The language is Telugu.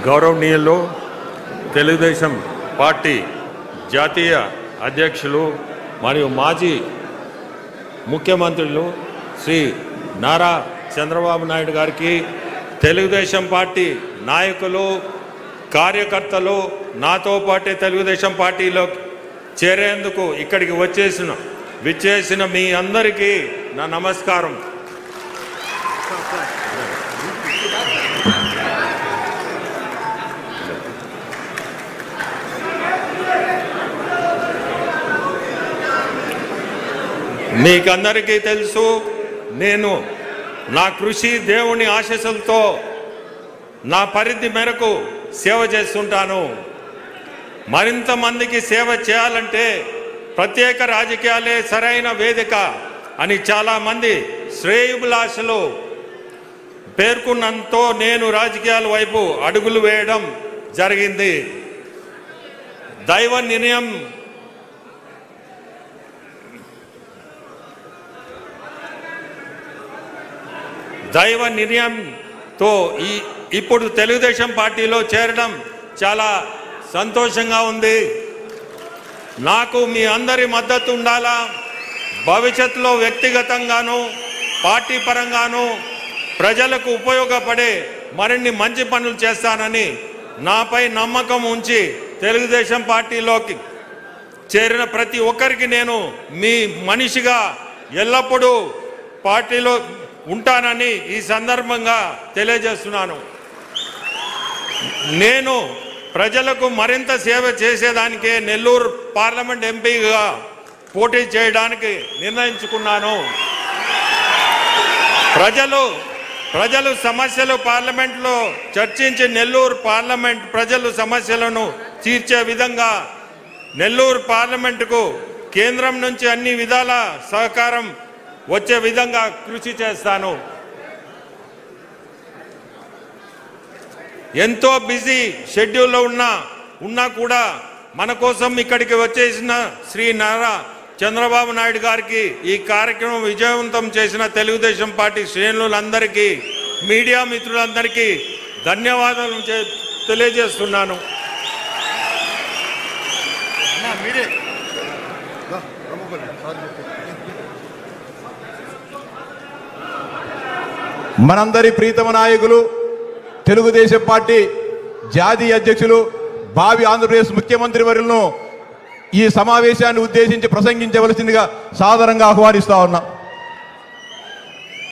గౌరవనీయులు తెలుగుదేశం పార్టీ జాతీయ అధ్యక్షులు మరియు మాజీ ముఖ్యమంత్రులు శ్రీ నారా చంద్రబాబు నాయుడు గారికి తెలుగుదేశం పార్టీ నాయకులు కార్యకర్తలు నాతో పాటే తెలుగుదేశం పార్టీలో చేరేందుకు ఇక్కడికి వచ్చేసిన విచ్చేసిన మీ అందరికీ నా నమస్కారం మీకందరికీ తెలుసు నేను నా కృషి దేవుని ఆశీస్సులతో నా పరిధి మేరకు సేవ చేస్తుంటాను మరింత మందికి సేవ చేయాలంటే ప్రత్యేక రాజకీయాలే సరైన వేదిక అని చాలామంది శ్రేయుభిలాషలు పేర్కొన్నంతో నేను రాజకీయాల వైపు అడుగులు వేయడం జరిగింది దైవ నిర్ణయం దైవ నిర్ణయంతో ఈ ఇప్పుడు తెలుగుదేశం పార్టీలో చేరడం చాలా సంతోషంగా ఉంది నాకు మీ అందరి మద్దతు ఉండాలా భవిష్యత్తులో వ్యక్తిగతంగాను పార్టీ పరంగాను ప్రజలకు ఉపయోగపడే మరిన్ని మంచి పనులు చేస్తానని నాపై నమ్మకం ఉంచి తెలుగుదేశం పార్టీలోకి చేరిన ప్రతి ఒక్కరికి నేను మీ మనిషిగా ఎల్లప్పుడూ పార్టీలో ఉంటానని ఈ సందర్భంగా తెలియజేస్తున్నాను నేను ప్రజలకు మరింత సేవ చేసేదానికే నెల్లూరు పార్లమెంట్ ఎంపీగా పోటీ చేయడానికి నిర్ణయించుకున్నాను ప్రజలు ప్రజలు సమస్యలు పార్లమెంట్లో చర్చించి నెల్లూరు పార్లమెంట్ ప్రజలు సమస్యలను తీర్చే విధంగా నెల్లూరు పార్లమెంటుకు కేంద్రం నుంచి అన్ని విధాల సహకారం వచ్చే విధంగా కృషి చేస్తాను ఎంతో బిజీ షెడ్యూల్లో ఉన్నా ఉన్నా కూడా మన కోసం ఇక్కడికి వచ్చేసిన శ్రీ నారా చంద్రబాబు నాయుడు గారికి ఈ కార్యక్రమం విజయవంతం చేసిన తెలుగుదేశం పార్టీ శ్రేణులందరికీ మీడియా మిత్రులందరికీ ధన్యవాదాలు చే- తెలియజేస్తున్నాను మనందరి ప్రీతమ నాయకులు తెలుగుదేశం పార్టీ జాతీయ అధ్యక్షులు భావి ఆంధ్రప్రదేశ్ ముఖ్యమంత్రి వర్యులను ఈ సమావేశాన్ని ఉద్దేశించి ప్రసంగించవలసిందిగా సాదరంగా ఆహ్వానిస్తా ఉన్నాం